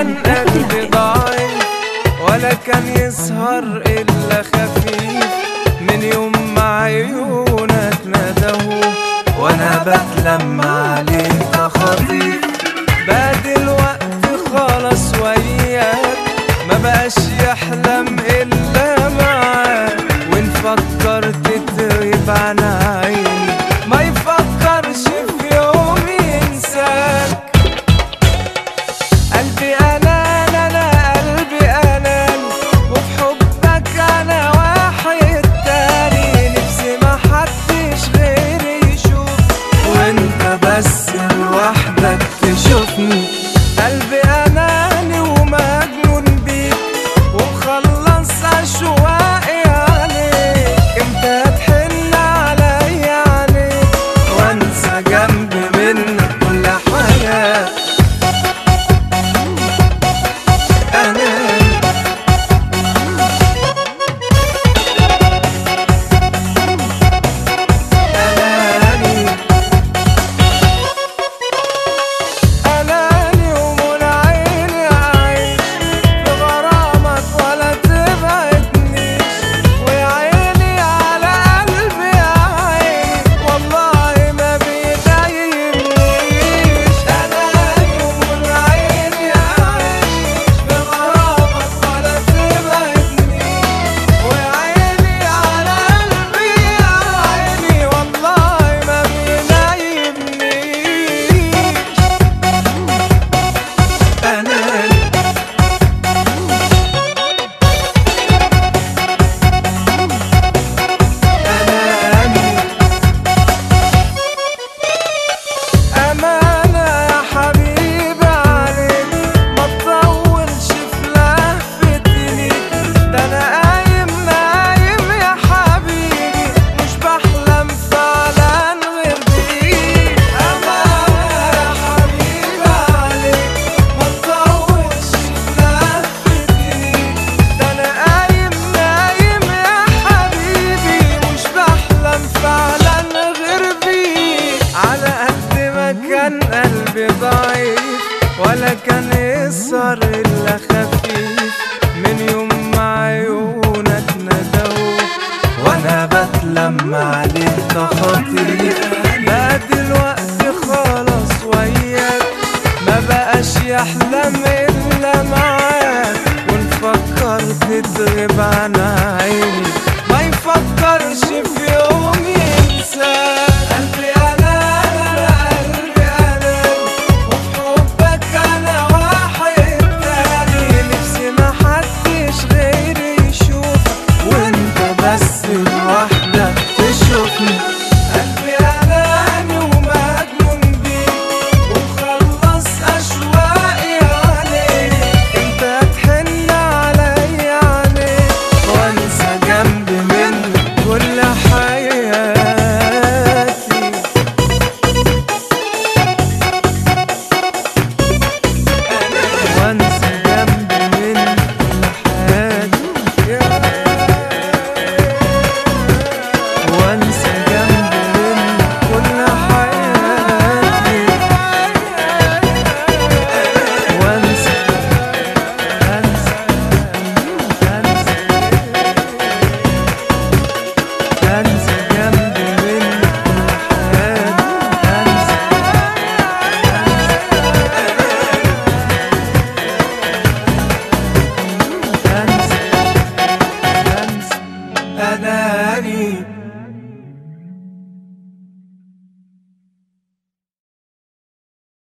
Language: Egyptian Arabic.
كان قلبي ضعيف ولا كان يسهر إلا خفيف من يوم ما عيونك ندهوا وأنا بتلم عليك خطيف بقى دلوقتي خلاص وياك ما بقاش يحلم إلا معاك وإن فكرت تغيب عن عيني ما يفكرش في يوم ينساك قلبي انان انا قلبي انان وفي حبك انا واحد تاني نفسي ما حدش غيري يشوف وانت بس لوحدك تشوفني قلبي اناني ومجنون بيك ومخلص اشواقي عليك امتى تحن عليا عليك وانسى جنبي منك كل حاجه أنا أناني أناني ومن عيني عايش بغرامك ولا تبعدنيش ويا عيني على قلبي يا عيني والله ما بيضايقنيش أناني ومن عيني عايش بغرامك ولا تبعدنيش ويا عيني على قلبي يا عيني والله ما بينايمنيش أناني أناني أمانة يا حبيبي عليك ما تطولش في لهفتي ده أنا قايم نايم يا حبيبي مش بحلم فعلا غير بيك أمانة يا حبيبي عليك ما تطولش في لهفتي ده أنا قايم نايم يا حبيبي مش بحلم فعلا غير بيك على قد ما كان قلبي ضعيف ولا كان يسهر إلا خفيف من يوم ما عيونك ندوا وأنا بتلم عليك تخاطيف بقى دلوقتي خلاص وياك ما بقاش يحلم إلا معاك وإن فكرت تغيب عن عيني